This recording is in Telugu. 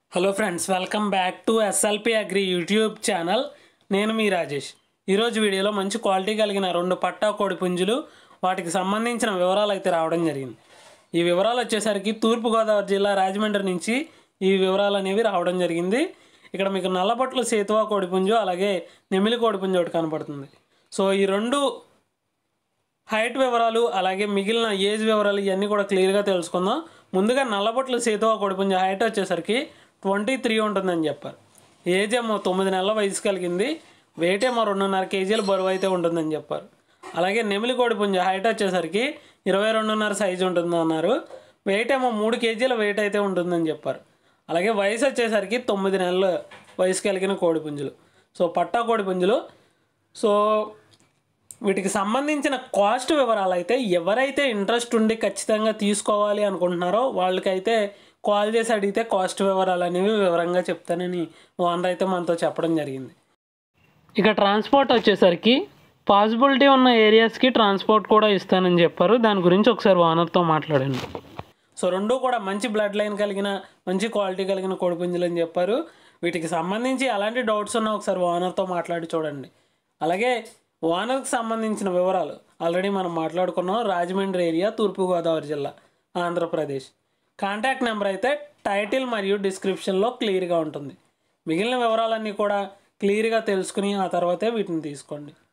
hello friends welcome back to SLP Agri YouTube channel నేను మీ రాజేష్ ఈరోజు వీడియోలో మంచి క్వాలిటీ కలిగిన రెండు పట్టా కోడి పుంజులు వాటికి సంబంధించిన వివరాలు అయితే రావడం జరిగింది ఈ వివరాలు వచ్చేసరికి తూర్పుగోదావరి జిల్లా రాజమండ్రి నుంచి ఈ వివరాలు అనేవి రావడం జరిగింది ఇక్కడ మీకు నల్లబొట్ల సేతువా కోడిపుంజు అలాగే నెమిలి కోడిపుంజు ఒకటి కనపడుతుంది సో ఈ రెండు హైట్ వివరాలు అలాగే మిగిలిన ఏజ్ వివరాలు ఇవన్నీ కూడా క్లియర్గా తెలుసుకుందాం ముందుగా నల్లబొట్ల సేతువా కొడిపుంజ హైట్ వచ్చేసరికి ట్వంటీ త్రీ ఉంటుందని చెప్పారు ఏజ్ ఏమో తొమ్మిది నెలల వయసు కలిగింది వెయిట్ ఏమో రెండున్నర కేజీల బరువు అయితే ఉంటుందని చెప్పారు అలాగే నెమిలి కోడిపుంజ హైట్ వచ్చేసరికి ఇరవై రెండున్నర సైజు ఉంటుంది అన్నారు వెయిట్ ఏమో మూడు కేజీల వెయిట్ అయితే ఉంటుందని చెప్పారు అలాగే వయసు వచ్చేసరికి తొమ్మిది నెలల వయసు కలిగిన కోడిపుంజులు సో పట్టా కోడిపుంజులు సో వీటికి సంబంధించిన కాస్ట్ వివరాలు అయితే ఎవరైతే ఇంట్రెస్ట్ ఉండి ఖచ్చితంగా తీసుకోవాలి అనుకుంటున్నారో వాళ్ళకైతే కాల్ చేసి అడిగితే కాస్ట్ వివరాలు అనేవి వివరంగా చెప్తానని ఓనర్ అయితే మనతో చెప్పడం జరిగింది ఇక ట్రాన్స్పోర్ట్ వచ్చేసరికి పాసిబిలిటీ ఉన్న ఏరియాస్కి ట్రాన్స్పోర్ట్ కూడా ఇస్తానని చెప్పారు దాని గురించి ఒకసారి ఓనర్తో మాట్లాడండి సో రెండు కూడా మంచి బ్లడ్ లైన్ కలిగిన మంచి క్వాలిటీ కలిగిన కోడిపుంజులు అని చెప్పారు వీటికి సంబంధించి ఎలాంటి డౌట్స్ ఉన్నా ఒకసారి ఓనర్తో మాట్లాడి చూడండి అలాగే ఓనర్కి సంబంధించిన వివరాలు ఆల్రెడీ మనం మాట్లాడుకున్నాం రాజమండ్రి ఏరియా తూర్పుగోదావరి జిల్లా ఆంధ్రప్రదేశ్ కాంటాక్ట్ నెంబర్ అయితే టైటిల్ మరియు డిస్క్రిప్షన్లో క్లియర్గా ఉంటుంది మిగిలిన వివరాలన్నీ కూడా క్లియర్గా తెలుసుకుని ఆ తర్వాతే వీటిని తీసుకోండి